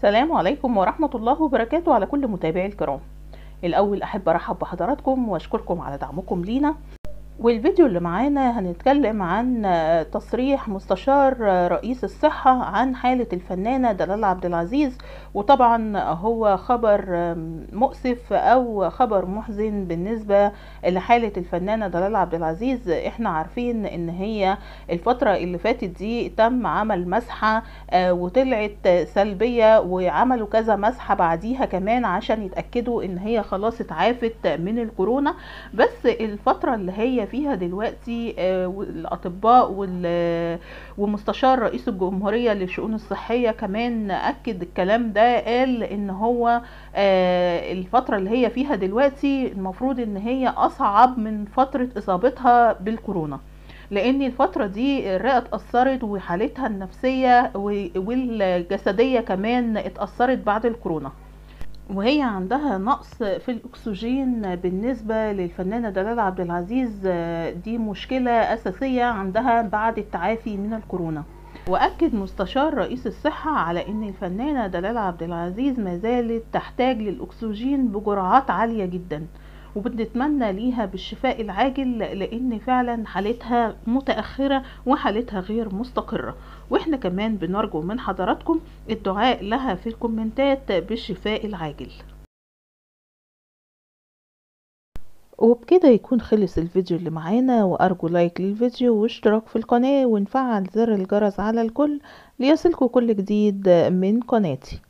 السلام عليكم ورحمة الله وبركاته على كل متابعي الكرام الأول أحب أرحب بحضراتكم وأشكركم على دعمكم لينا والفيديو اللي معانا هنتكلم عن تصريح مستشار رئيس الصحة عن حالة الفنانة دلال عبد العزيز وطبعا هو خبر مؤسف أو خبر محزن بالنسبة لحالة الفنانة دلال عبد العزيز احنا عارفين ان هي الفترة اللي فاتت دي تم عمل مسحة وطلعت سلبية وعملوا كذا مسحة بعديها كمان عشان يتأكدوا ان هي خلاص اتعافت من الكورونا بس الفترة اللي هي فيها دلوقتي الاطباء ومستشار رئيس الجمهوريه للشؤون الصحيه كمان اكد الكلام ده قال ان هو الفتره اللي هي فيها دلوقتي المفروض ان هي اصعب من فتره اصابتها بالكورونا لان الفترة دي الرئة اتأثرت وحالتها النفسية والجسدية كمان اتأثرت بعد الكورونا وهي عندها نقص في الاكسجين بالنسبه للفنانه دلال عبد العزيز دي مشكله اساسيه عندها بعد التعافي من الكورونا واكد مستشار رئيس الصحه على ان الفنانه دلال عبد العزيز ما زالت تحتاج للاكسجين بجرعات عاليه جدا وبنتمنى ليها بالشفاء العاجل لان فعلا حالتها متاخره وحالتها غير مستقره واحنا كمان بنرجو من حضراتكم الدعاء لها في الكومنتات بالشفاء العاجل وبكده يكون خلص الفيديو اللي معانا وارجو لايك للفيديو واشتراك في القناة ونفعل زر الجرس على الكل ليصلكوا كل جديد من قناتي